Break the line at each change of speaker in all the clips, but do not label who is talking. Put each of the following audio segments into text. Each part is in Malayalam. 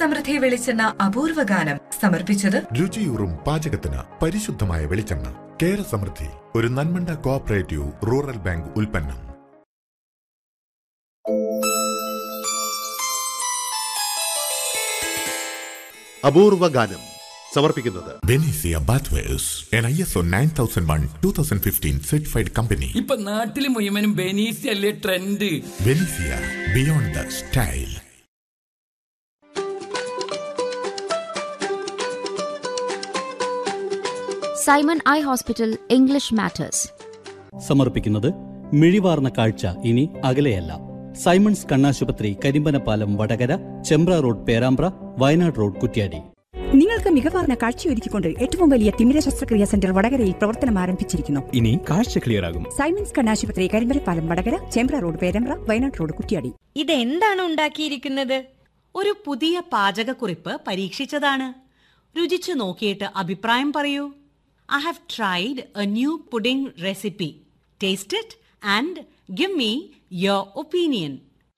സമൃദ്ധി വെളിച്ചെണ്ണ അപൂർവ ഗാനം സമർപ്പിച്ചത്
രുചിയൂറും പാചകത്തിന് പരിശുദ്ധമായ വെളിച്ചെണ്ണ കേര സമൃദ്ധി ഒരു നന്മണ്ട കോഓപ്പറേറ്റീവ് റൂറൽ ബാങ്ക് ഉൽപ്പന്നം
അപൂർവ ഗാനം സമർപ്പിക്കുന്നത്
Benesia bathwares N I S O nine thousand one two thousand fifteen certified company
ഇപ്പൊ നാട്ടില് മുഴുവനും ബെനീസി അല്ലേ trend
Benesia beyond the style
Simon eye hospital English matters
സമർപ്പിക്കുന്നത് മിഴിവാർന്ന കാഴ്ച ഇനി അകലെയല്ല സൈമൺസ് കണ്ണാശുപത്രി കരിമ്പനപ്പാലം വടകര ചെമ്പ്ര റോഡ് പേരാമ്പ്ര വയനാട് റോഡ് കുറ്റ്യാടി
നിങ്ങൾക്ക് മികവാർന്ന കാഴ്ചയൊരുക്കിക്കൊണ്ട് ഏറ്റവും വലിയ തിമിര ശസ്ത്രക്രിയാ സെന്റർ വടകരയിൽ പ്രവർത്തനം ആരംഭിച്ചിരിക്കുന്നു
ഇനി കാഴ്ച ക്ലിയർ ആകും
സൈമൻസ് കണ്ണാശുപത്രി കരിമ്പലപ്പാലം വടകര ചേമ്പ്ര റോഡ് പേരമ്പ്ര വയനാട് റോഡ് കുറ്റിയാടി
ഇതെന്താണ് ഉണ്ടാക്കിയിരിക്കുന്നത് ഒരു പുതിയ പാചകക്കുറിപ്പ് പരീക്ഷിച്ചതാണ് രുചിച്ചു നോക്കിയിട്ട് അഭിപ്രായം പറയൂ I have tried a new pudding recipe taste it and give me your opinion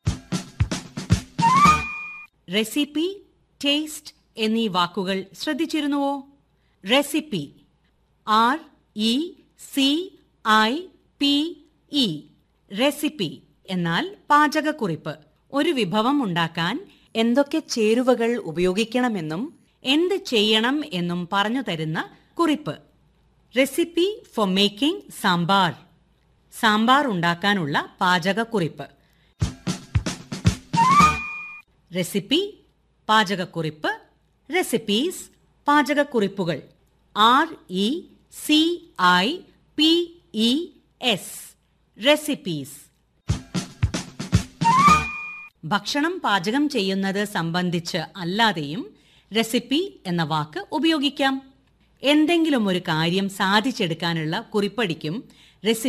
recipe taste എന്നീ വാക്കുകൾ ശ്രദ്ധിച്ചിരുന്നുവോ recipe R E C I P E recipe എന്നാൽ പാചകക്കുറിപ്പ് ഒരു വിഭവം ഉണ്ടാക്കാൻ എന്തൊക്കെ ചേരുവകൾ ഉപയോഗിക്കണമെന്നും എന്ത് ചെയ്യണം എന്നും പറഞ്ഞു തരുന്ന കുറിപ്പ് recipe for making sambar sambar ഉണ്ടാക്കാനുള്ള പാചകക്കുറിപ്പ് റെസിപ്പി പാചകക്കുറിപ്പ് റെസിപ്പീസ് പാചകക്കുറിപ്പുകൾ R E C I P E S recipes ഭക്ഷണം പാചകം ചെയ്യുന്നത് സംബന്ധിച്ച് അല്ലാതെയും റെസിപ്പി എന്ന വാക്ക് ഉപയോഗിക്കാം എന്തെങ്കിലും ഒരു കാര്യം സാധിച്ചെടുക്കാനുള്ള കുറിപ്പടിക്കും റെസിപ്പി